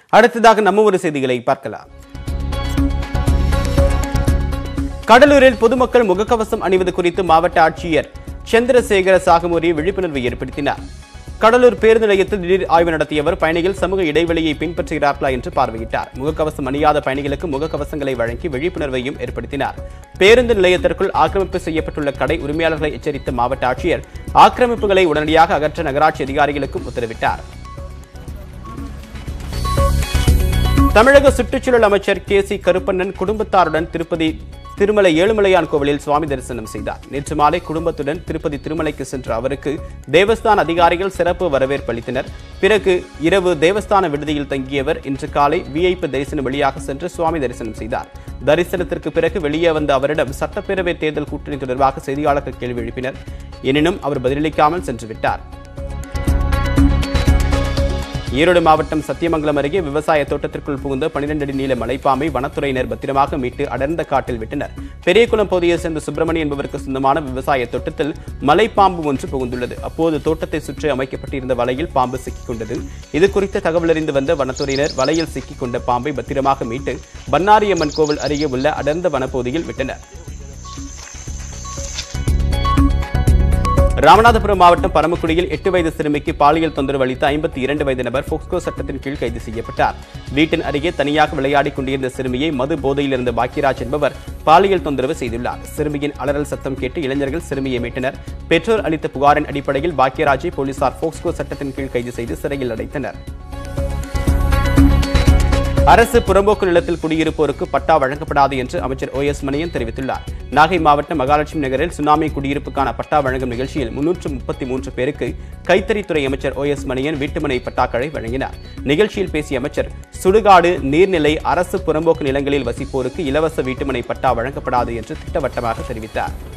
அடுத்ததாக நம்ம ஒரு செய்திகளை பார்க்கலாம் கடலூரில் பொதுமக்கள் முகக்கவசம் அணிவது குறித்து மாவட்ட ஆட்சியர் சந்திரசேகர சாகமூரி விழிப்புணர்வு ஏற்படுத்தினார் கடலூர் பேருந்து நிலையத்தில் திடீர் ஆய்வு நடத்திய அவர் பயணிகள் சமூக இடைவெளியை பின்பற்றுகிறார்களா என்று பார்வையிட்டார் முகக்கவசம் அணியாத பயணிகளுக்கு முகக்கவசங்களை வழங்கி விழிப்புணர்வையும் ஏற்படுத்தினார் பேருந்து நிலையத்திற்குள் ஆக்கிரமிப்பு செய்யப்பட்டுள்ள கடை உரிமையாளர்களை எச்சரித்த மாவட்ட ஆட்சியர் ஆக்கிரமிப்புகளை உடனடியாக அகற்ற நகராட்சி அதிகாரிகளுக்கும் உத்தரவிட்டார் தமிழக சுற்றுச்சூழல் அமைச்சர் கே சி கருப்பண்ணன் குடும்பத்தாருடன் திருப்பதி திருமலை ஏழுமலையான் கோவிலில் சுவாமி தரிசனம் செய்தார் நேற்று மாலை குடும்பத்துடன் திருப்பதி திருமலைக்கு சென்ற அவருக்கு தேவஸ்தான அதிகாரிகள் சிறப்பு வரவேற்பு அளித்தனர் பிறகு இரவு தேவஸ்தான விடுதியில் தங்கியவர் இன்று காலை விஐபி தரிசனம் வழியாக சென்று சுவாமி தரிசனம் செய்தார் தரிசனத்திற்கு பிறகு வெளியே வந்த அவரிடம் சட்டப்பேரவை தேர்தல் கூட்டணி தொடர்பாக செய்தியாளர்கள் கேள்வி எழுப்பினர் எனினும் அவர் பதிலளிக்காமல் சென்று விட்டார் ஈரோடு மாவட்டம் சத்தியமங்கலம் அருகே விவசாய தோட்டத்திற்குள் புகுந்த 12 அடி நீள மலைப்பாம்பை வனத்துறையினர் பத்திரமாக மீட்டு அடர்ந்த காட்டில் விட்டனர் பெரியகுளம் பகுதியைச் சேர்ந்த சுப்பிரமணி என்பவருக்கு சொந்தமான விவசாய தோட்டத்தில் மலைப்பாம்பு ஒன்று புகுந்துள்ளது அப்போது தோட்டத்தை சுற்றி அமைக்கப்பட்டிருந்த வலையில் பாம்பு சிக்கிக் கொண்டது இது குறித்த தகவல் அறிந்து வந்த வனத்துறையினர் வலையில் சிக்கிக் கொண்ட பாம்பை பத்திரமாக மீட்டு பன்னாரியம்மன் கோவில் அருகே உள்ள அடர்ந்த வனப்பகுதியில் விட்டனர் ராமநாதபுரம் மாவட்டம் பரமக்குடியில் எட்டு வயது சிறுமிக்கு பாலியல் தொந்தரவு அளித்த ஐம்பத்தி இரண்டு வயது நபர் போக்ஸ்கோ சட்டத்தின் கீழ் கைது செய்யப்பட்டார் வீட்டின் அருகே தனியாக விளையாடிக் கொண்டிருந்த சிறுமியை மது போதையில் இருந்த பாக்கியராஜ் என்பவர் பாலியல் தொந்தரவு செய்துள்ளார் சிறுமியின் அலறல் சத்தம் கேட்டு இளைஞர்கள் சிறுமியை மீட்டனர் பெற்றோர் அளித்த புகாரின் அடிப்படையில் பாக்கியராஜை போலீசார் போக்ஸ்கோ சட்டத்தின் கீழ் கைது செய்து சிறையில் அடைத்தனர் அரசு புறம்போக்கு நிலத்தில் குடியிருப்போருக்கு பட்டா வழங்கப்படாது என்று அமைச்சர் ஓ எஸ் மணியன் தெரிவித்துள்ளார் நாகை மாவட்டம் மகாலட்சுமி நகரில் சுனாமி குடியிருப்புக்கான பட்டா வழங்கும் நிகழ்ச்சியில் முன்னூற்று முப்பத்தி மூன்று பேருக்கு கைத்தறித்துறை அமைச்சர் ஓ எஸ் மணியன் வீட்டுமனை பட்டாக்களை வழங்கினார் நிகழ்ச்சியில் பேசிய அமைச்சர் சுடுகாடு நீர்நிலை அரசு புறம்போக்கு நிலங்களில் வசிப்போருக்கு இலவச வீட்டுமனை பட்டா வழங்கப்படாது என்று திட்டவட்டமாக தெரிவித்தார்